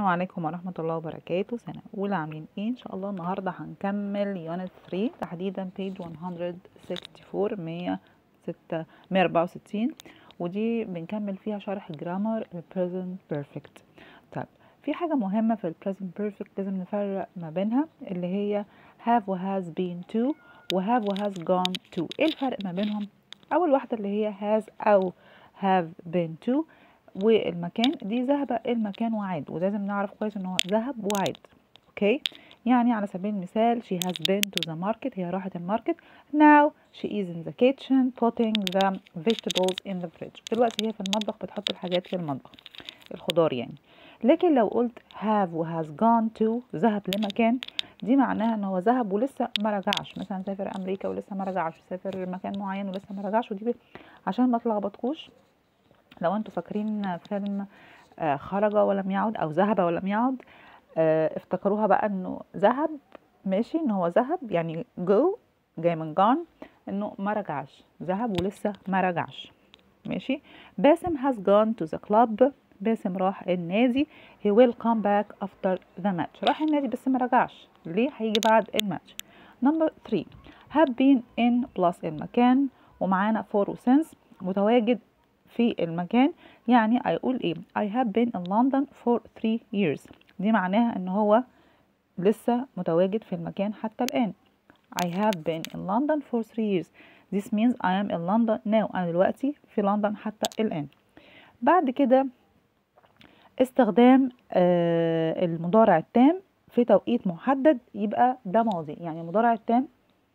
السلام عليكم ورحمة الله وبركاته سنة أولى عاملين ايه إن شاء الله النهاردة هنكمل يونت 3 تحديدا page 164 106 164 ودي بنكمل فيها شرح جرامر present perfect طيب في حاجة مهمة في ال present perfect لازم نفرق ما بينها اللي هي have و has been to و have و has gone to ايه الفرق ما بينهم أول واحدة اللي هي has أو have been to والمكان دي ذهب المكان وعاد ولازم نعرف كويس ان هو ذهب وعاد اوكي يعني على سبيل المثال she has been to the market هي راحت الماركت now she is in the kitchen putting the vegetables in the fridge دلوقتي هي في المطبخ بتحط الحاجات في المطبخ الخضار يعني لكن لو قلت have و has gone to ذهب لمكان دي معناها ان هو ذهب ولسه ما رجعش مثلا سافر امريكا ولسه ما رجعش سافر مكان معين ولسه ما رجعش ودي عشان ما تلخبطكوش لو انتوا فاكرين فيلم آه خرج ولم يعد او ذهب ولم يعد آه افتكروها بقى انه ذهب ماشي ان هو ذهب يعني جو جاي من جون انه ما رجعش ذهب ولسه ما رجعش ماشي باسم has gone to the club باسم راح النادي he will come back after the match راح النادي بس ما رجعش ليه هيجي بعد الماتش نمبر 3 have been in plus المكان ومعانا for و since متواجد في المكان يعني هيقول ايه I have been in London for three years دي معناها ان هو لسه متواجد في المكان حتى الآن I have been in London for three years This means I am in London now أنا دلوقتي في لندن حتى الآن بعد كده استخدام آه المضارع التام في توقيت محدد يبقى ده ماضي يعني المضارع التام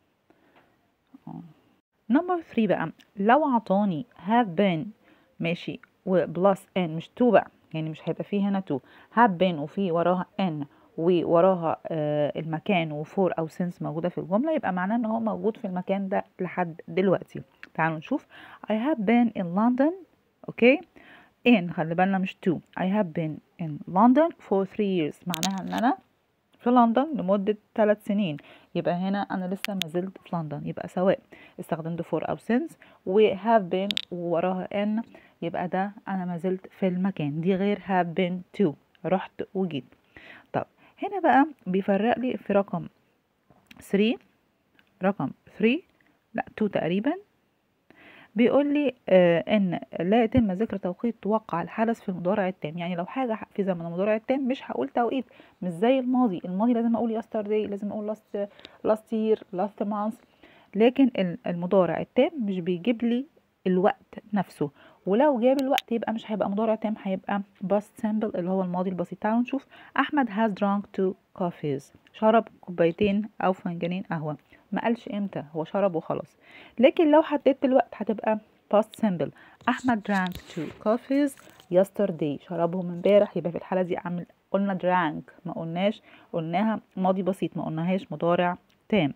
نمبر 3 بقى لو عطاني have been ماشي وبلس ان مش تو بقى يعني مش هيبقى فيه هنا تو have been وفي وراها ان ووراها آه المكان وفور او سنس موجودة في الجملة يبقى معناه ان هو موجود في المكان ده لحد دلوقتي تعالوا نشوف I have been in London اوكي in خلي بالنا مش to I have been in London for three years معناها ان انا في لندن لمدة ثلاث سنين يبقى هنا أنا لسه ما زلت في لندن يبقى سواء استخدمت for أو since و have been ووراها ان يبقى ده أنا ما زلت في المكان دي غير have been to رحت وجيت طب هنا بقى بيفرق لي في رقم 3 رقم 3 لا 2 تقريبا بيقول لي آه ان لا يتم ذكر توقيت وقع الحدث في المضارع التام يعني لو حاجه في زمن المضارع التام مش هقول توقيت مش زي الماضي الماضي لازم اقول yesterday لازم اقول last last year last month لكن المضارع التام مش بيجيب لي الوقت نفسه ولو جاب الوقت يبقى مش هيبقى مضارع تام هيبقى past simple اللي هو الماضي البسيط تعالوا نشوف احمد has drunk two coffees شرب كوبايتين او فنجانين قهوه ما قالش امتى هو شرب وخلاص لكن لو حددت الوقت هتبقى past simple احمد drank two coffees yesterday شربهم امبارح يبقى في الحاله دي عمل قلنا drank ما قلناش قلناها ماضي بسيط ما قلناهاش مضارع تام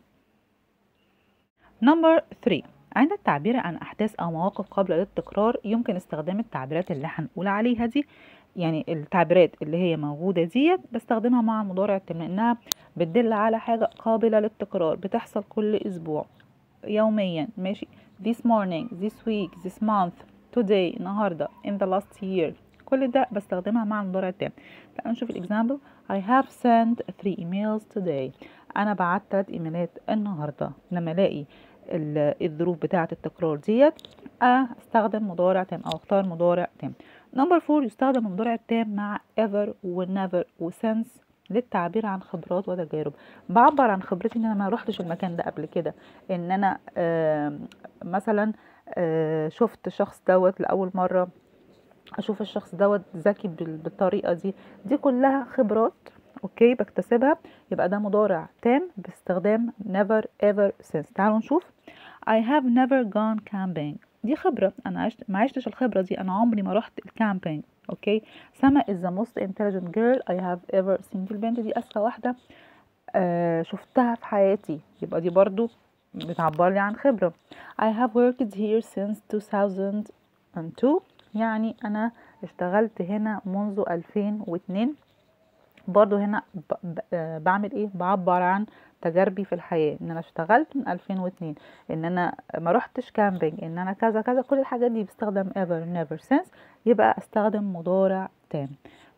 نمبر 3 عند التعبير عن أحداث أو مواقف قابلة للتكرار يمكن استخدام التعبيرات اللي هنقول عليها دي يعني التعبيرات اللي هي موجودة ديت بستخدمها مع المضارع التام لأنها بتدل على حاجة قابلة للتكرار بتحصل كل أسبوع يوميا ماشي this morning this week this month today النهاردة in the last year كل ده بستخدمها مع المضارع التام تعالوا نشوف الإكزامبل I have sent three emails today أنا بعت تلات إيميلات النهاردة لما ألاقي الظروف بتاعة التكرار ديت استخدم مضارع تام او اختار مضارع تام نمبر فور يستخدم المضارع التام مع ever و never و since للتعبير عن خبرات وتجارب بعبر عن خبرتي ان انا ما روحتش المكان ده قبل كده ان انا آه مثلا آه شفت شخص دوت لاول مره اشوف الشخص دوت ذكي بالطريقه دي دي كلها خبرات اوكي بكتسبها يبقى ده مضارع تام باستخدام never ever since تعالوا نشوف I have never gone camping دي خبرة أنا عشت ما عشتش الخبرة دي أنا عمري ما رحت الكامبينج أوكي سما is the most intelligent girl I have ever seen دي البنت دي أذكى واحدة آه شفتها في حياتي يبقى دي برضو بتعبر لي عن خبرة I have worked here since 2002 يعني أنا اشتغلت هنا منذ 2002 برضو هنا بعمل ايه بعبر عن تجاربي في الحياة ان انا اشتغلت من 2002 ان انا ما رحتش كامبينج ان انا كذا كذا كل الحاجات دي بستخدم ever never since يبقى استخدم مضارع تام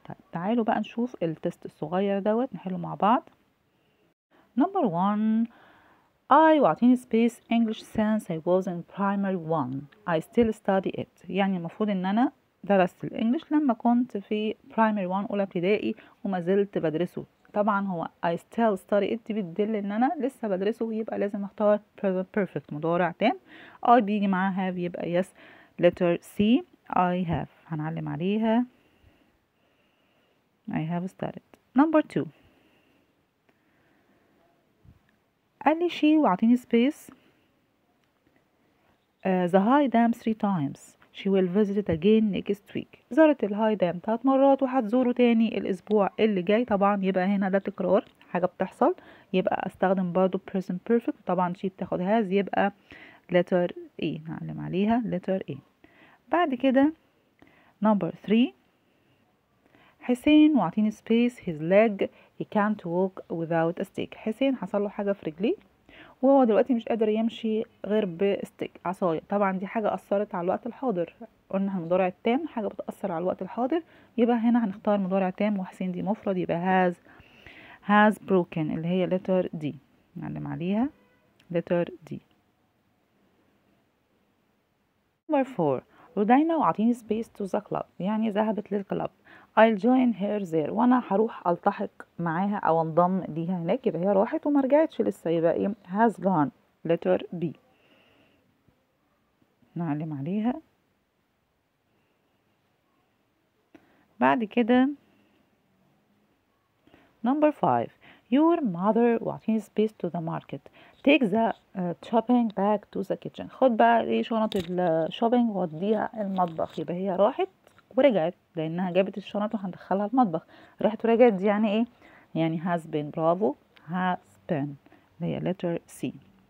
طيب تعالوا بقى نشوف التست الصغير دوت نحله مع بعض number one I وعطيني space English since I was in primary one I still study it يعني المفروض ان انا درست الانجليش لما كنت في primary one اولى ابتدائي وما زلت بدرسه طبعا هو I still study it دي بتدل ان انا لسه بدرسه يبقى لازم اختار present perfect مضارع تام I بيجي معاه have يبقى yes letter C I have هنعلم عليها I have studied number two قال لي she وعطيني space uh, the high dam three times she will visit it again next week زارت الهاي دام تلات مرات وهتزوره تاني الأسبوع اللي جاي طبعا يبقى هنا ده تكرار حاجة بتحصل يبقى استخدم برضو present perfect طبعا she بتاخد has يبقى letter A نعلم عليها letter A بعد كده number 3 حسين وعطيني space his leg he can't walk without a stick حسين حصل له حاجة في رجليه وهو دلوقتي مش قادر يمشي غير بستيك عصاية طبعا دي حاجة أثرت على الوقت الحاضر قلنا المضارع التام حاجة بتأثر على الوقت الحاضر يبقى هنا هنختار مضارع تام وحسين دي مفرد يبقى has has broken اللي هي letter D نعلم عليها letter D number 4 رودينا وعطيني space to the club يعني ذهبت للكلاب I'll join her there وانا هروح التحق معاها او انضم ليها هناك يبقى هي راحت وما رجعتش لسه يبقى ايه has gone letter B نعلم عليها بعد كده number 5 your mother وعطيني space to the market take the uh, shopping bag to the kitchen خد بقى ايه شنط الشوبينج وديها المطبخ يبقى هي راحت ورجعت لانها جابت الشنط وهندخلها المطبخ راحت ورجعت دي يعني ايه يعني has been برافو has been اللي هي letter C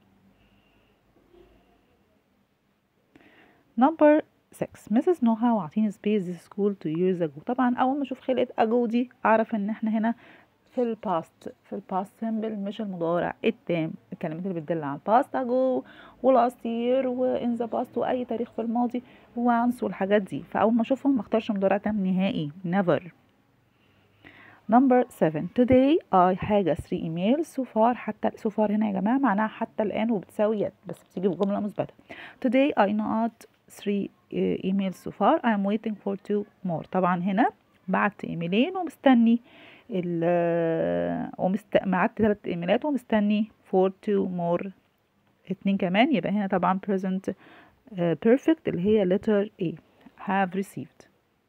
number 6 Mrs. نوها وعطيني space this school two years ago طبعا اول ما اشوف خلقة ago دي اعرف ان احنا هنا في الباست في الباست سيمبل مش المضارع التام الكلمات اللي بتدل على الباست اجو ولاست يير وان ذا باست واي تاريخ في الماضي وانس والحاجات دي فاول ما اشوفهم ما اختارش مضارع تام نهائي never number 7 today I حاجة 3 emails so far حتى so far هنا يا جماعة معناها حتى الآن وبتساوي yet بس بتيجي بجملة مثبتة today I not 3 emails so far I am waiting for two more طبعا هنا بعت ايميلين ومستني ال ومست... بعت ثلاث ايميلات ومستني for two more اتنين كمان يبقى هنا طبعا present uh, perfect اللي هي letter A have received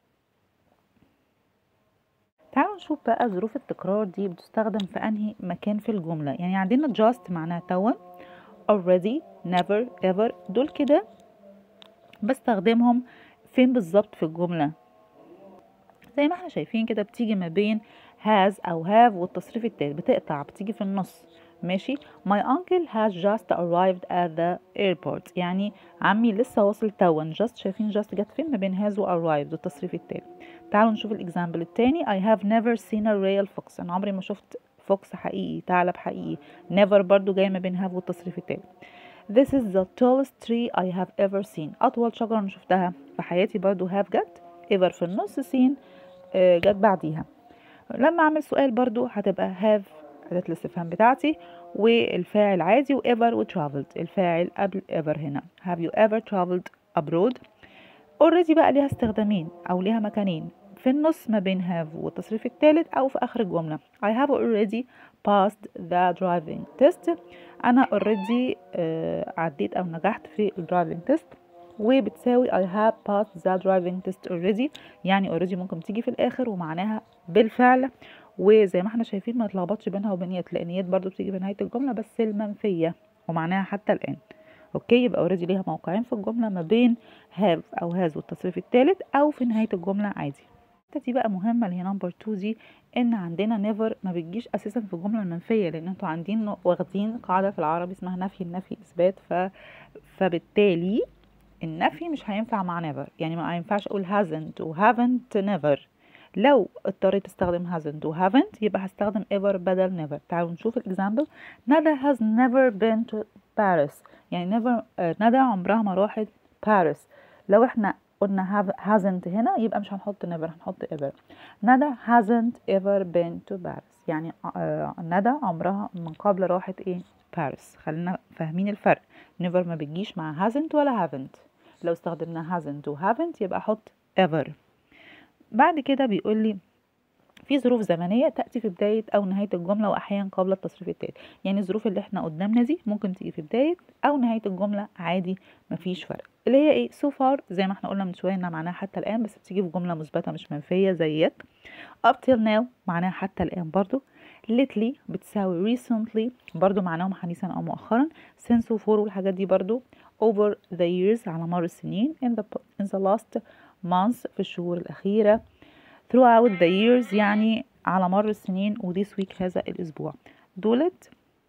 تعالوا نشوف بقى ظروف التكرار دي بتستخدم في انهي مكان في الجملة يعني عندنا just معناها توا already never ever دول كده بستخدمهم فين بالظبط في الجملة زي ما احنا شايفين كده بتيجي ما بين has أو have والتصريف التالت بتقطع بتيجي في النص ماشي my uncle has just arrived at the airport يعني عمي لسه واصل توا just شايفين just جت فين ما بين has و arrived والتصريف التالت تعالوا نشوف الاكزامبل التاني I have never seen a real fox أنا عمري ما شفت فوكس حقيقي ثعلب حقيقي never برضو جاي ما بين have والتصريف التالت This is the tallest tree I have ever seen أطول شجرة أنا شفتها في حياتي برضو have جت ever في النص seen جت بعديها لما اعمل سؤال برضو هتبقى have أداة الاستفهام بتاعتي والفاعل عادي و ever و traveled الفاعل قبل ever هنا have you ever traveled abroad already بقى ليها استخدامين أو ليها مكانين في النص ما بين have والتصريف الثالث أو في آخر الجملة I have already passed the driving test أنا already uh, عديت أو نجحت في الدرايفنج تيست وبتساوي I have passed the driving test already يعني already ممكن تيجي في الآخر ومعناها بالفعل وزي ما احنا شايفين ما نتلخبطش بينها وبين يت لأن يت برضو بتيجي بنهاية الجملة بس المنفية ومعناها حتى الآن اوكي يبقى already ليها موقعين في الجملة ما بين have أو has والتصريف الثالث أو في نهاية الجملة عادي دي بقى مهمة اللي هي نمبر 2 دي ان عندنا نيفر ما بتجيش اساسا في الجملة المنفية لان انتوا عندين واخدين قاعدة في العربي اسمها نفي النفي اثبات ف... فبالتالي النفي مش هينفع مع never يعني ما ينفعش اقول hasn't و haven't never لو اضطريت استخدم hasn't و haven't يبقى هستخدم ever بدل never تعالوا نشوف الاكزامبل ندى has never been to Paris يعني never ندى عمرها ما راحت باريس لو احنا قلنا have hasn't هنا يبقى مش هنحط never هنحط ever ندى hasn't ever been to Paris يعني آه ندى عمرها من قبل راحت ايه باريس خلينا فاهمين الفرق never ما بتجيش مع hasn't ولا haven't لو استخدمنا hasn't و haven't يبقى احط ever بعد كده بيقول لي في ظروف زمنية تأتي في بداية أو نهاية الجملة وأحيانا قبل التصريف التالي يعني الظروف اللي احنا قدامنا دي ممكن تيجي في بداية أو نهاية الجملة عادي مفيش فرق اللي هي ايه so far زي ما احنا قلنا من شوية انها معناها حتى الآن بس بتيجي في جملة مثبتة مش منفية زي yet up till now معناها حتى الآن برضو lately بتساوي recently برضو معناهم حديثا أو مؤخرا since و for والحاجات دي برضو over the years على مر السنين in the, in the last months في الشهور الأخيرة throughout the years يعني على مر السنين و this week هذا الأسبوع دولت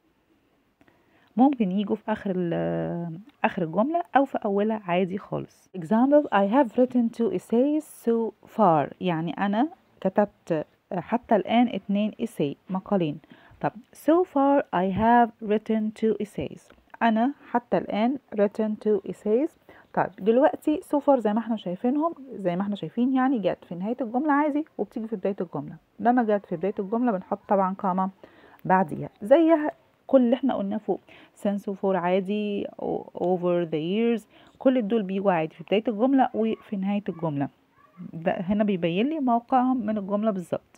ممكن يجوا في آخر آخر الجملة أو في أولها عادي خالص example I have written two essays so far يعني أنا كتبت حتى الآن اتنين essay مقالين طب so far I have written two essays أنا حتى الآن written two essays طيب دلوقتي so far زي ما احنا شايفينهم زي ما احنا شايفين يعني جت في نهاية الجملة عادي وبتيجي في بداية الجملة لما جت في بداية الجملة بنحط طبعا كاما بعديها زيها كل اللي احنا قلناه فوق since وفور عادي over the years كل دول بيجوا عادي في بداية الجملة وفي نهاية الجملة ده هنا بيبين لي موقعهم من الجملة بالظبط